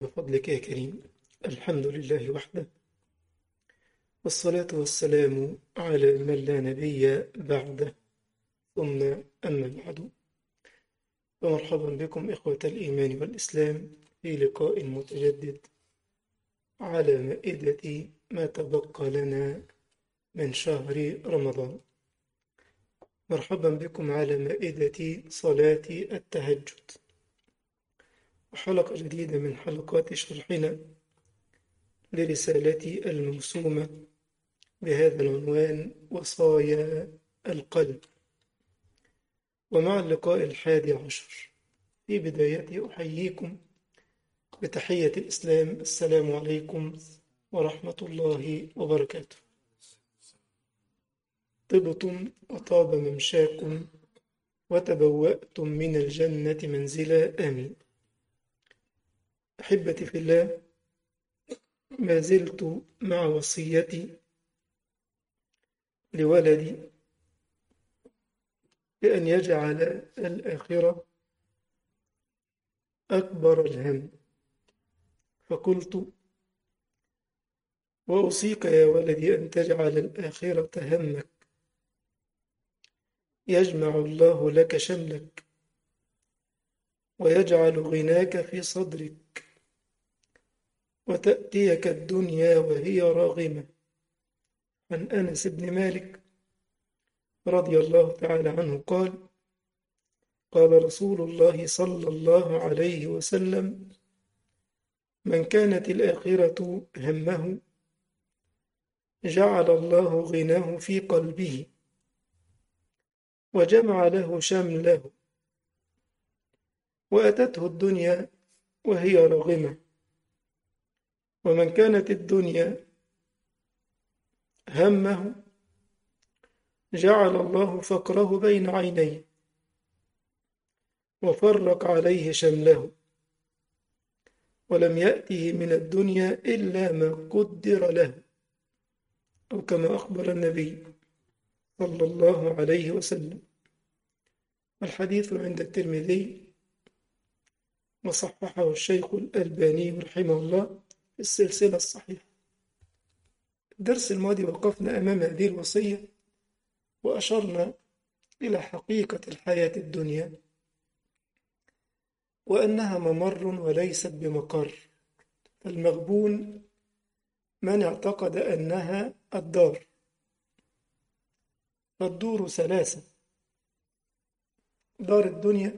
بفضلك يا كريم الحمد لله وحده والصلاة والسلام على من لا نبي بعده ثم أما بعد فمرحبا بكم إخوة الإيمان والإسلام في لقاء متجدد على مائدة ما تبقى لنا من شهر رمضان مرحبا بكم على مائدة صلاة التهجد وحلقة جديدة من حلقات شرحنا لرسالتي الموسومة بهذا العنوان وصايا القلب ومع اللقاء الحادي عشر في بدايته أحييكم بتحية الإسلام السلام عليكم ورحمة الله وبركاته طبتم وطاب ممشاكم وتبوأتم من الجنة منزلا آمين أحبتي في الله ما زلت مع وصيتي لولدي بأن يجعل الآخرة أكبر الهم فقلت وأوصيك يا ولدي أن تجعل الآخرة همك يجمع الله لك شملك ويجعل غناك في صدرك وتأتيك الدنيا وهي راغمة عن أنس بن مالك رضي الله تعالى عنه قال قال رسول الله صلى الله عليه وسلم من كانت الآخرة همه جعل الله غناه في قلبه وجمع له شمله وأتته الدنيا وهي راغمة ومن كانت الدنيا همه جعل الله فقره بين عينيه وفرق عليه شمله ولم يأته من الدنيا إلا ما قدر له أو كما أخبر النبي صلى الله عليه وسلم الحديث عند الترمذي وصححه الشيخ الألباني رحمه الله في السلسلة الصحيحة الدرس الماضي وقفنا أمام هذه الوصية وأشرنا إلى حقيقة الحياة الدنيا وأنها ممر وليست بمقر فالمغبون من اعتقد أنها الدار فالدور ثلاثة دار الدنيا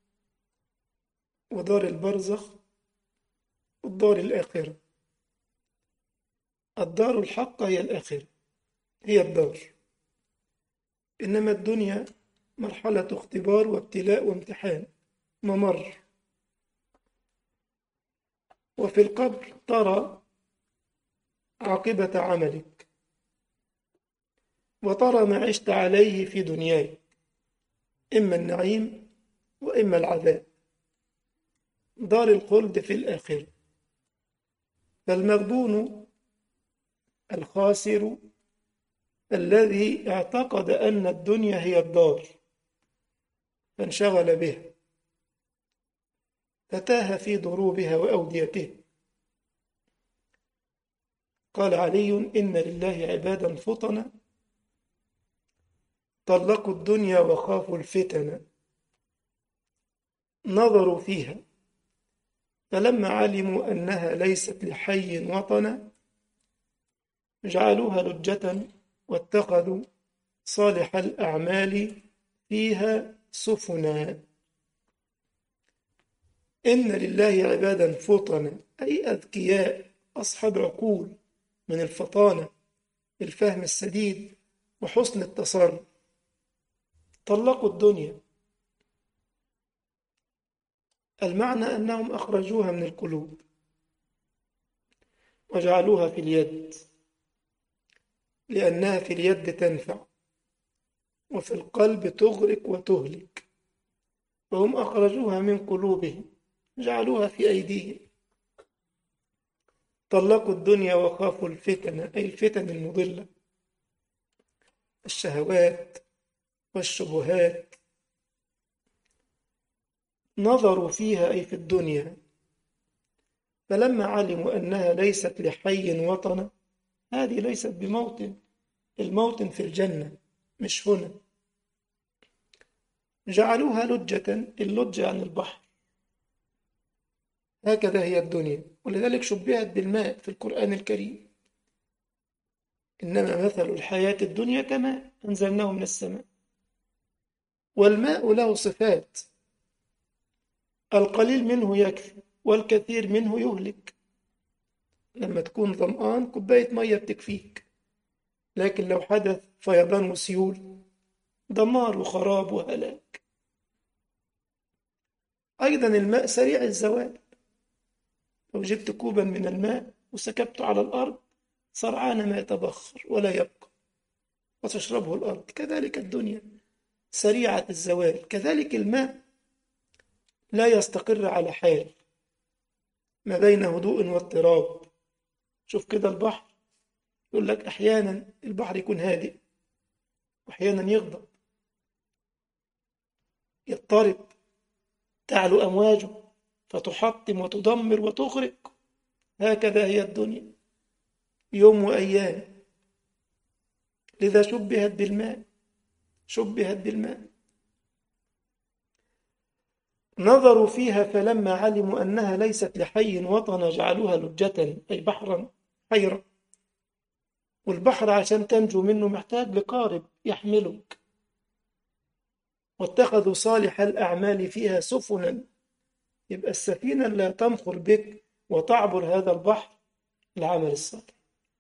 ودار البرزخ والدار الآخرة الدار الحق هي الآخرة هي الدار إنما الدنيا مرحلة اختبار وابتلاء وامتحان ممر وفي القبر ترى عاقبة عملك وترى ما عشت عليه في دنياك إما النعيم وإما العذاب دار الخلد في الآخرة فالمغبون الخاسر الذي اعتقد أن الدنيا هي الدار فانشغل بها فتاه في ضروبها وأوديتها قال علي إن لله عبادا فطنا طلقوا الدنيا وخافوا الفتن نظروا فيها فلما علموا أنها ليست لحي وطنا جعلوها لجة واتخذوا صالح الأعمال فيها سفنا إن لله عبادا فطنا أي أذكياء أصحاب عقول من الفطانة الفهم السديد وحسن التصرف طلقوا الدنيا المعنى أنهم أخرجوها من القلوب وجعلوها في اليد لأنها في اليد تنفع وفي القلب تغرق وتهلك وهم أخرجوها من قلوبهم جعلوها في أيديهم طلقوا الدنيا وخافوا الفتن أي الفتن المضلة الشهوات والشبهات نظروا فيها أي في الدنيا فلما علموا أنها ليست لحي وطنا هذه ليست بموطن الموطن في الجنة مش هنا جعلوها لجة اللجة عن البحر هكذا هي الدنيا ولذلك شبهت بالماء في القرآن الكريم إنما مثل الحياة الدنيا كما أنزلناه من السماء والماء له صفات القليل منه يكفي والكثير منه يهلك لما تكون ظمآن كوباية مية بتكفيك لكن لو حدث فيضان وسيول دمار وخراب وهلاك أيضا الماء سريع الزوال لو جبت كوبا من الماء وسكبته على الأرض سرعان ما يتبخر ولا يبقى وتشربه الأرض كذلك الدنيا سريعة الزوال كذلك الماء لا يستقر على حال ما بين هدوء واضطراب شوف كده البحر يقول لك أحيانا البحر يكون هادئ وأحيانا يغضب يضطرب تعلو أمواجه فتحطم وتدمر وتغرق هكذا هي الدنيا يوم وأيام لذا شبهت بالماء شبهت بالماء نظروا فيها فلما علموا أنها ليست لحي وطن جعلوها لجة أي بحرا حيرة والبحر عشان تنجو منه محتاج لقارب يحملك واتخذوا صالح الأعمال فيها سفنا يبقى السفينة اللي تمخر بك وتعبر هذا البحر العمل الصالح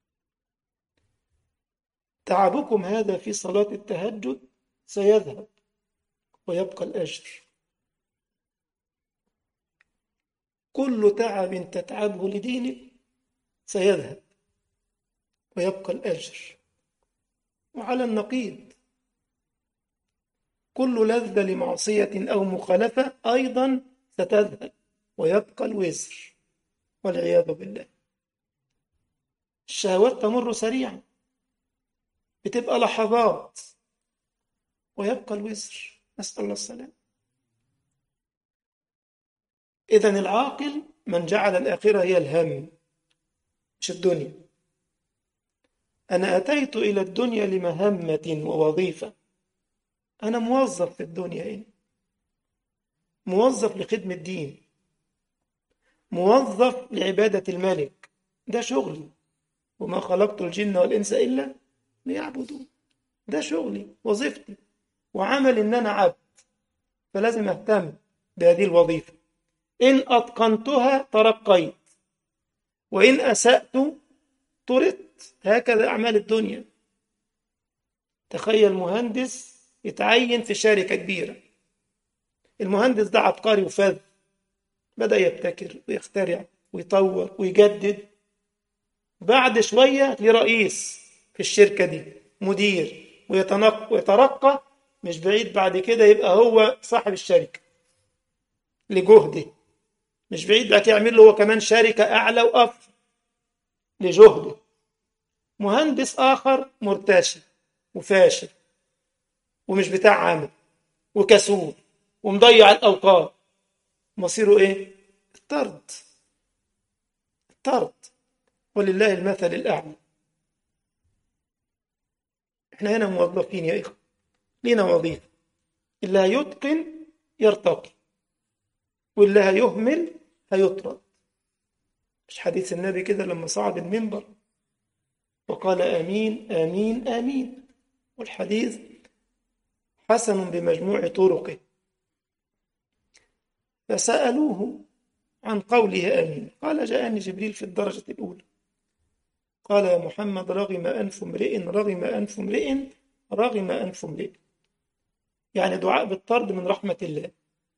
تعبكم هذا في صلاة التهجد سيذهب ويبقى الأجر كل تعب تتعبه لدينك سيذهب ويبقى الأجر وعلى النقيض كل لذة لمعصية أو مخالفة أيضا ستذهب ويبقى الوزر والعياذ بالله الشهوات تمر سريعا بتبقى لحظات ويبقى الوزر نسأل الله السلام إذا العاقل من جعل الآخرة هي الهم مش الدنيا أنا أتيت إلى الدنيا لمهمة ووظيفة أنا موظف في الدنيا هنا موظف لخدمة الدين موظف لعبادة الملك ده شغلي وما خلقت الجن والإنس إلا ليعبدون ده شغلي وظيفتي وعمل إن أنا عبد فلازم أهتم بهذه الوظيفة إن أتقنتها ترقيت وإن أسأت طردت هكذا أعمال الدنيا تخيل مهندس يتعين في شركة كبيرة المهندس ده عبقري وفذ بدأ يبتكر ويخترع ويطور ويجدد بعد شوية لرئيس في الشركة دي مدير ويتنق ويترقى مش بعيد بعد كده يبقى هو صاحب الشركة لجهده مش بعيد بعد كده يعمل له هو كمان شركة أعلى وأفضل لجهده مهندس آخر مرتشي وفاشل ومش بتاع عمل وكسول ومضيع الأوقات مصيره إيه؟ الطرد الطرد ولله المثل الأعلى احنا هنا موظفين يا إخوة لينا وظيفة اللي هيتقن يرتقي واللي هيهمل هيطرد مش حديث النبي كده لما صعد المنبر وقال آمين آمين آمين والحديث حسن بمجموع طرقه فسألوه عن قوله آمين قال جاءني جبريل في الدرجة الأولى قال يا محمد رغم أنف امرئ رغم أنف امرئ رغم أنف امرئ يعني دعاء بالطرد من رحمة الله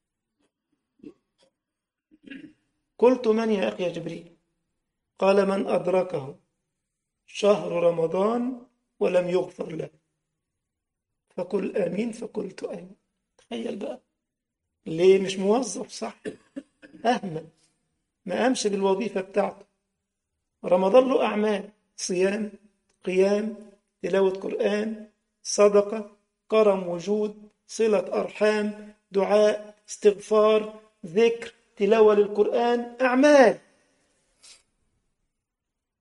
قلت من يا أخي يا جبريل قال من أدركه شهر رمضان ولم يغفر له فقل آمين فقلت آمين تخيل بقى ليه مش موظف صح أهمل ما قامش بالوظيفة بتاعته رمضان له أعمال صيام قيام تلاوة قرآن صدقة كرم وجود صلة أرحام دعاء استغفار ذكر تلاوة للقرآن أعمال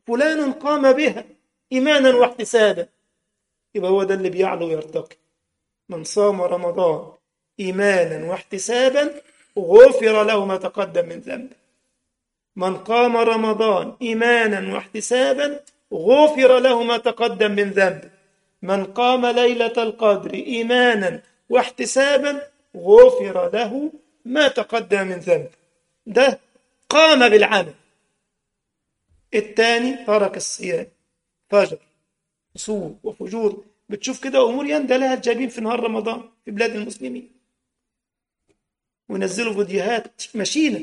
فلان قام بها إيمانا واحتسابا يبقى هو ده اللي بيعلو ويرتقي من صام رمضان إيمانا واحتسابا غفر له ما تقدم من ذنبه من قام رمضان إيمانا واحتسابا غفر له ما تقدم من ذنبه من قام ليلة القدر إيمانا واحتسابا غفر له ما تقدم من ذنبه ده قام بالعمل الثاني ترك الصيام فجر سوء وفجور بتشوف كده امور يندى لها الجبين في نهار رمضان في بلاد المسلمين وينزلوا فيديوهات مشينه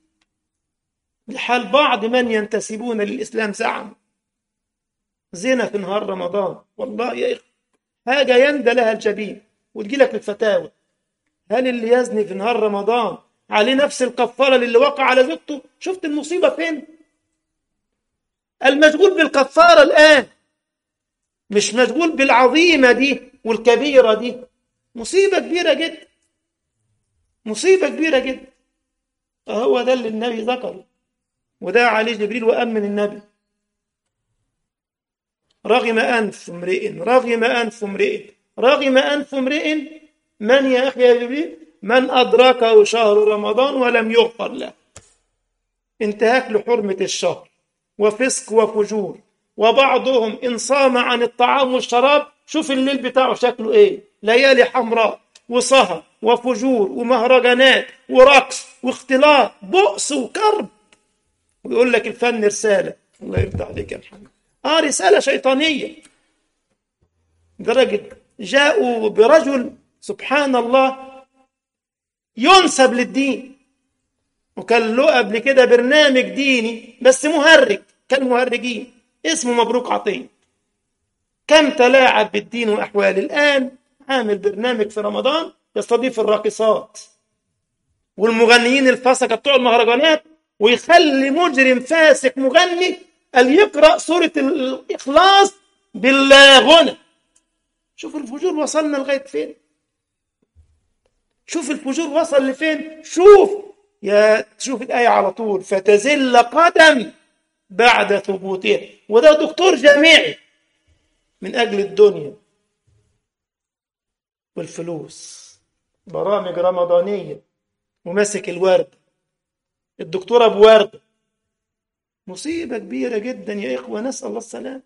لحال بعض من ينتسبون للاسلام زعم زنا في نهار رمضان والله يا اخي حاجه يندى لها الجبين وتجي لك الفتاوى هل اللي يزني في نهار رمضان عليه نفس الكفاره اللي وقع على زوجته شفت المصيبه فين المشغول بالكفاره الان مش مشغول بالعظيمة دي والكبيرة دي مصيبة كبيرة جدا مصيبة كبيرة جدا هو ده اللي النبي ذكره وده عليه جبريل وأمن النبي رغم أنف امرئ رغم أنف امرئ رغم أنف امرئ من يا أخي يا جبريل من أدركه شهر رمضان ولم يغفر له انتهاك لحرمة الشهر وفسق وفجور وبعضهم إن صام عن الطعام والشراب شوف الليل بتاعه شكله إيه ليالي حمراء وسهر وفجور ومهرجانات ورقص واختلاط بؤس وكرب ويقول لك الفن رسالة الله يرضى عليك يا محمد آه رسالة شيطانية درجة جاءوا برجل سبحان الله ينسب للدين وكان له قبل كده برنامج ديني بس مهرج كالمهرجين اسمه مبروك عطية كم تلاعب بالدين وأحواله الآن عامل برنامج في رمضان يستضيف الراقصات والمغنيين الفسقة بتوع المهرجانات ويخلي مجرم فاسق مغني اللي يقرأ سورة الإخلاص بالغنى شوف الفجور وصلنا لغاية فين شوف الفجور وصل لفين شوف يا تشوف الآية على طول فتزل قدم بعد ثبوتها وده دكتور جامعي من أجل الدنيا والفلوس برامج رمضانية وماسك الورد الدكتورة بورد مصيبة كبيرة جدا يا إخوة نسأل الله السلام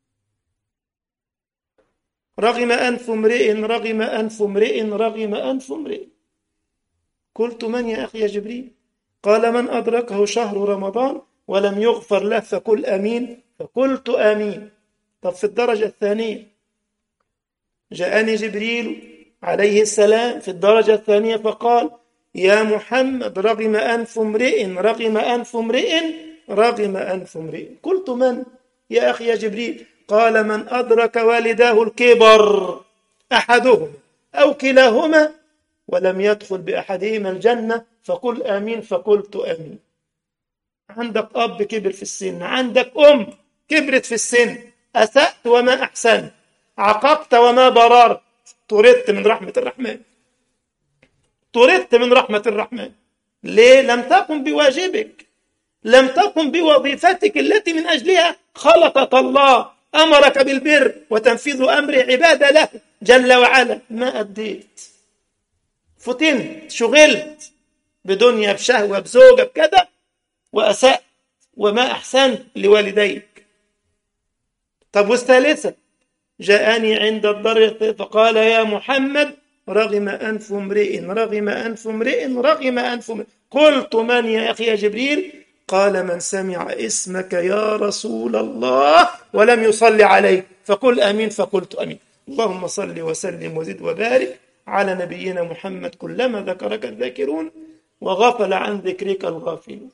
رغم أنف امرئ رغم أنف امرئ رغم أنف امرئ قلت من يا أخي يا جبريل قال من أدركه شهر رمضان ولم يغفر له فقل امين فقلت امين طب في الدرجه الثانيه جاءني جبريل عليه السلام في الدرجه الثانيه فقال يا محمد رغم انف امرئ رغم انف امرئ رغم انف امرئ قلت من يا اخي يا جبريل قال من ادرك والداه الكبر احدهما او كلاهما ولم يدخل باحدهما الجنه فقل امين فقلت امين عندك أب كبر في السن عندك أم كبرت في السن أسأت وما أحسنت عققت وما بررت طردت من رحمة الرحمن طردت من رحمة الرحمن ليه لم تقم بواجبك لم تقم بوظيفتك التي من أجلها خلقك الله أمرك بالبر وتنفيذ أمر عبادة له جل وعلا ما أديت فتنت شغلت بدنيا بشهوة بزوجة بكذا وأسأت وما أحسنت لوالديك طب والثالثة جاءني عند الدرجة فقال يا محمد رغم أنف امرئ رغم أنف امرئ رغم أنف امرئ قلت من يا أخي يا جبريل قال من سمع اسمك يا رسول الله ولم يصلي عليك فقل أمين فقلت أمين اللهم صل وسلم وزد وبارك على نبينا محمد كلما ذكرك الذاكرون وغفل عن ذكرك الغافلون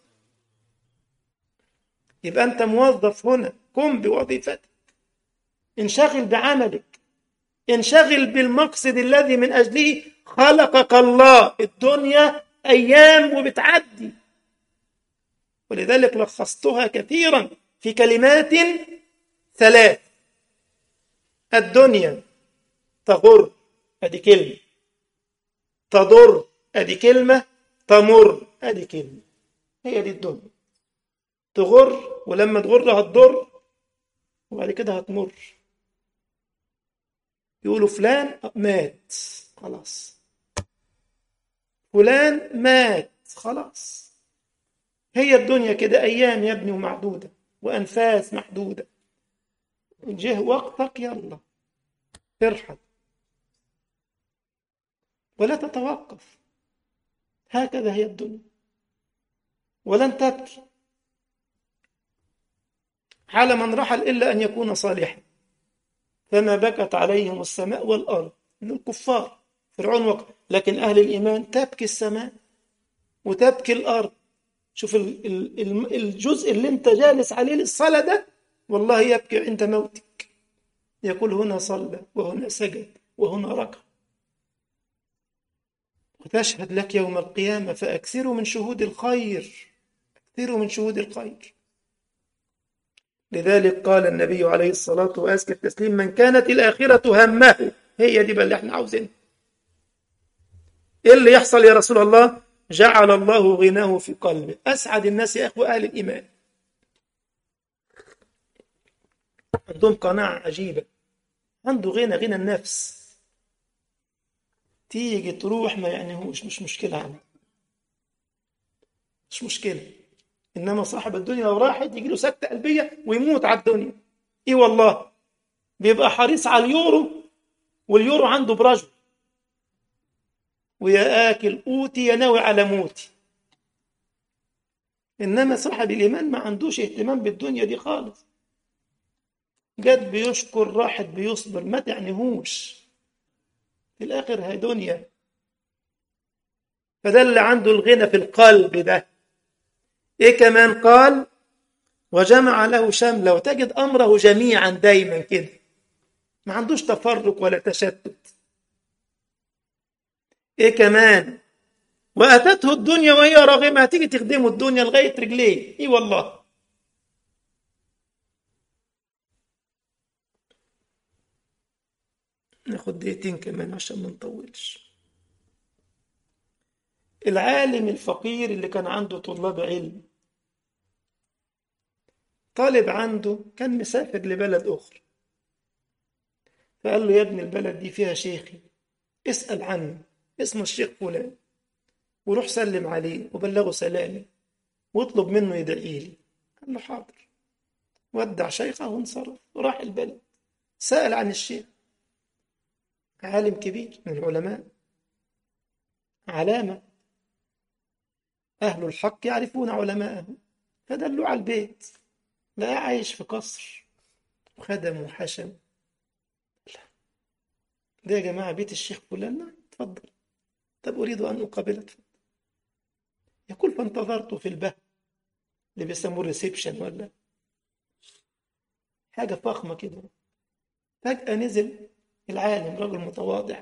يبقى أنت موظف هنا قم بوظيفتك انشغل بعملك انشغل بالمقصد الذي من أجله خلقك الله الدنيا أيام وبتعدي ولذلك لخصتها كثيرا في كلمات ثلاث الدنيا تغر ادي كلمة تضر ادي كلمة تمر ادي كلمة هي دي الدنيا تغر ولما تغر هتضر وبعد كده هتمر يقولوا فلان مات خلاص فلان مات خلاص هي الدنيا كده أيام يا ابني ومعدودة وأنفاس محدودة جه وقتك يلا ارحل ولا تتوقف هكذا هي الدنيا ولن تبكي على من رحل إلا أن يكون صالحا فما بكت عليهم السماء والأرض من الكفار فرعون وقع لكن أهل الإيمان تبكي السماء وتبكي الأرض شوف الجزء اللي انت جالس عليه الصلاة ده والله يبكي عند موتك يقول هنا صلى وهنا سجد وهنا ركع وتشهد لك يوم القيامة فأكثروا من شهود الخير أكثروا من شهود الخير لذلك قال النبي عليه الصلاة وأزكى التسليم من كانت الآخرة همه هي دي بقى اللي احنا عاوزينها ايه اللي يحصل يا رسول الله جعل الله غناه في قلبه أسعد الناس يا أخوة أهل الإيمان عندهم قناعة عجيبة عنده غنى غنى النفس تيجي تروح ما يعني هوش مش مشكلة عنده مش مشكلة إنما صاحب الدنيا لو راحت يجي له سكتة قلبية ويموت على الدنيا إيه والله بيبقى حريص على اليورو واليورو عنده برجل ويا آكل قوتي يا ناوي على موتي إنما صاحب الإيمان ما عندوش اهتمام بالدنيا دي خالص جد بيشكر راحت بيصبر ما تعنيهوش في الآخر هي دنيا فده اللي عنده الغنى في القلب ده إيه كمان قال وجمع له شمله وتجد أمره جميعا دايما كده ما عندوش تفرق ولا تشتت ايه كمان واتته الدنيا وهي راغمه هتيجي تخدمه الدنيا لغايه رجليه ايه والله ناخد دقيقتين كمان عشان ما نطولش العالم الفقير اللي كان عنده طلاب علم طالب عنده كان مسافر لبلد أخرى فقال له يا ابن البلد دي فيها شيخي اسأل عنه اسمه الشيخ فلان وروح سلم عليه وبلغه سلامي واطلب منه يدعي لي قال له حاضر ودع شيخه وانصرف وراح البلد سأل عن الشيخ عالم كبير من العلماء علامة أهل الحق يعرفون علماءه فدلوا على البيت لا عايش في قصر وخدم وحشم ده يا جماعة بيت الشيخ فلان نعم تفضل طب أريد أن أقابلك يقول فانتظرت في البه اللي بيسموه الريسبشن ولا حاجة فخمة كده فجأة نزل العالم رجل متواضع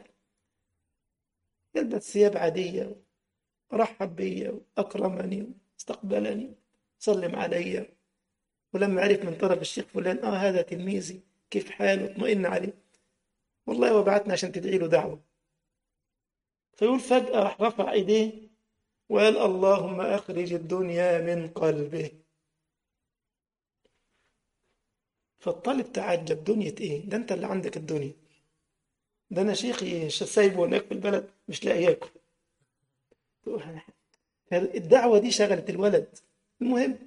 يلبس ثياب عادية رحب بي وأكرمني واستقبلني سلم علي ولما عرف من طرف الشيخ فلان آه هذا تلميذي كيف حاله اطمئن عليه والله وبعتنا عشان تدعي له دعوة فيقول فجأة راح رفع ايديه وقال اللهم أخرج الدنيا من قلبه فالطالب تعجب دنيا ايه ده انت اللي عندك الدنيا ده انا شيخي سايبه هناك في البلد مش لاقياكم الدعوة دي شغلت الولد المهم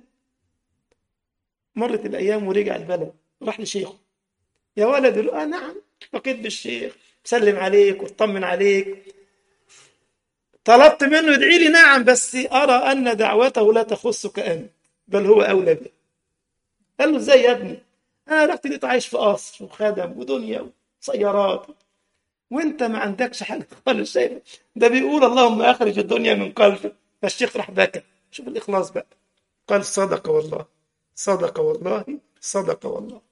مرت الأيام ورجع البلد راح لشيخه يا ولد يقول آه نعم لقيت بالشيخ سلم عليك واطمن عليك طلبت منه يدعي لي نعم بس أرى أن دعوته لا تخصك أنت بل هو أولى به قال له ازاي يا ابني أنا رحت لقيت عايش في قصر وخدم ودنيا وسيارات وانت ما عندكش حاجة خالص شايف ده بيقول اللهم أخرج الدنيا من قلبك فالشيخ راح بكى شوف الإخلاص بقى قال صدق والله صدق والله صدق والله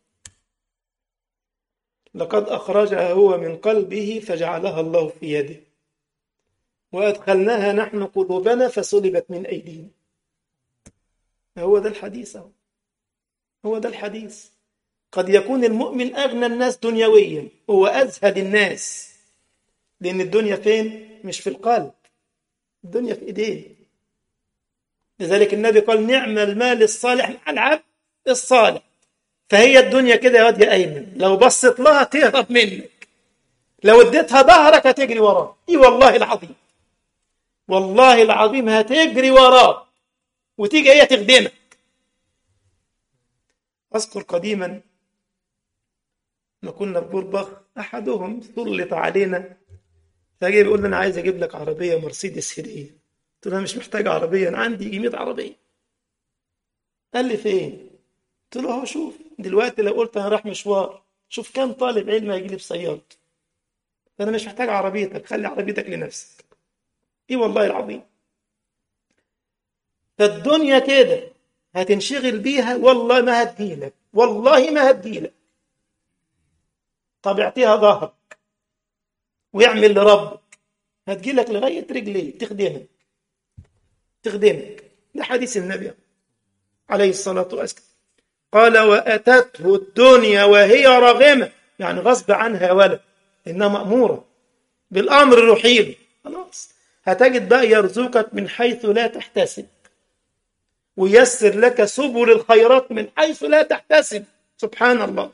لقد أخرجها هو من قلبه فجعلها الله في يده وأدخلناها نحن قلوبنا فسلبت من أيدينا هو ده الحديث أهو هو ده الحديث قد يكون المؤمن أغنى الناس دنيويا هو أزهد الناس لأن الدنيا فين؟ مش في القلب الدنيا في إيديه لذلك النبي قال نعم المال الصالح مع العبد الصالح فهي الدنيا كده يا واد يا ايمن لو بصيت لها تهرب منك لو اديتها ظهرك هتجري وراك اي والله العظيم والله العظيم هتجري وراك وتيجي هي تخدمك اذكر قديما ما كنا في بوربخ احدهم سلط علينا فجاي بيقول لي انا عايز اجيب لك عربيه مرسيدس هديه قلت له انا مش محتاج عربيه انا عندي يجي 100 عربيه قال لي فين قلت له اهو شوف دلوقتي لو قلت انا رايح مشوار شوف كم طالب علم هيجي لي بسيارته انا مش محتاج عربيتك خلي عربيتك لنفسك ايه والله العظيم فالدنيا كده هتنشغل بيها والله ما هتجيلك والله ما هتجيلك طب اعطيها ظهرك ويعمل لربك هتجيلك لغاية رجليه تخدمك تخدمك ده حديث النبي عليه الصلاة والسلام قال وأتته الدنيا وهي راغمة يعني غصب عنها ولا إنها مأمورة بالأمر رحيل خلاص هتجد بقى يرزقك من حيث لا تحتسب ويسر لك سبل الخيرات من حيث لا تحتسب سبحان الله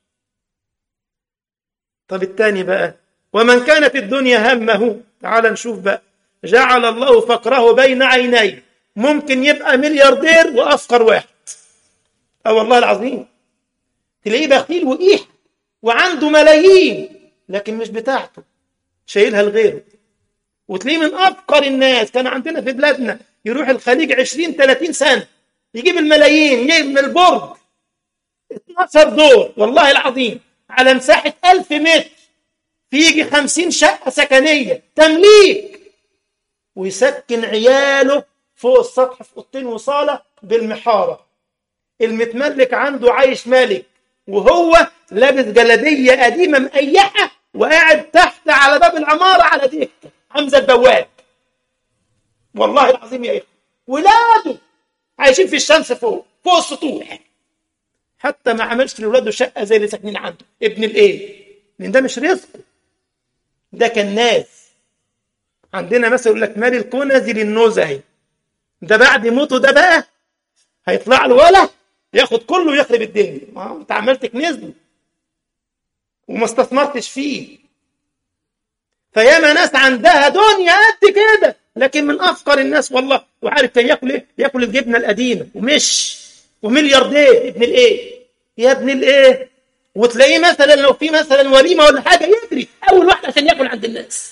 طب الثاني بقى ومن كانت الدنيا همه تعال نشوف بقى جعل الله فقره بين عينيه ممكن يبقى ملياردير وافقر واحد اه والله العظيم تلاقيه بخيل وقيح وعنده ملايين لكن مش بتاعته شايلها لغيره وتلاقيه من افقر الناس كان عندنا في بلادنا يروح الخليج 20 30 سنه يجيب الملايين يبني البرج 12 دور والله العظيم على مساحه 1000 متر فيجي 50 شقه سكنيه تمليك ويسكن عياله فوق السطح في اوضتين وصاله بالمحاره المتملك عنده عايش ملك وهو لابس جلابيه قديمه مقيحه وقاعد تحت على باب العماره على دكه حمزه البواب والله العظيم يا اخوه ولاده عايشين في الشمس فوق فوق السطوح حتى ما عملش لاولاده شقه زي اللي ساكنين عنده ابن الايه لان ده مش رزقه ده كان ناس عندنا مثلا يقول لك مال الكنز للنزهي ده بعد موته ده بقى هيطلع له ولا ياخد كله ويخرب الدنيا ما انت عمال تكنز له وما استثمرتش فيه فياما ناس عندها دنيا قد كده لكن من افقر الناس والله وعارف كان ياكل ايه ياكل الجبنه القديمه ومش وملياردير ابن الايه يا ابن الايه وتلاقيه مثلا لو في مثلا وليمه ولا حاجه يجري اول واحد عشان ياكل عند الناس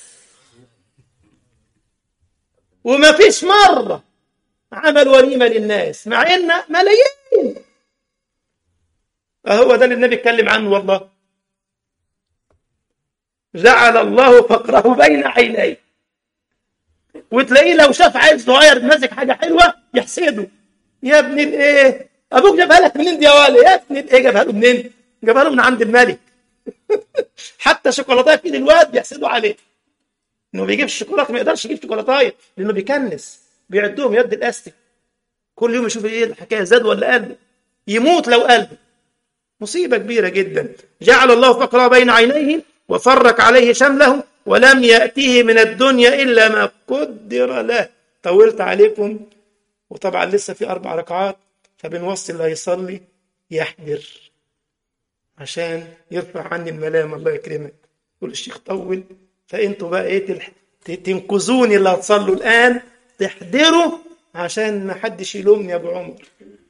وما فيش مره عمل وليمه للناس مع ان ملايين فهو ده اللي النبي اتكلم عنه والله جعل الله فقره بين عينيه وتلاقيه لو شاف عيل صغير ماسك حاجه حلوه يحسده يا ابن الايه ابوك جابها لك منين دي يا ولد يا ابن الايه جابها له منين جابها له من عند الملك حتى شوكولاته في ايد الواد بيحسدوا عليه انه بيجيب الشوكولاته ما يقدرش يجيب شوكولاتايه لانه بيكنس بيعدهم يد الاستك كل يوم يشوف ايه الحكايه زاد ولا قل يموت لو قل مصيبه كبيره جدا جعل الله فقره بين عينيه وفرق عليه شمله ولم يأتيه من الدنيا إلا ما قدر له طولت عليكم وطبعا لسه في أربع ركعات فبنوصي اللي هيصلي يحضر عشان يرفع عني الملام الله يكرمك يقول الشيخ طول فانتوا بقى ايه تلح... تنقذوني اللي هتصلوا الآن تحضروا عشان ما حدش يلومني يا ابو عمر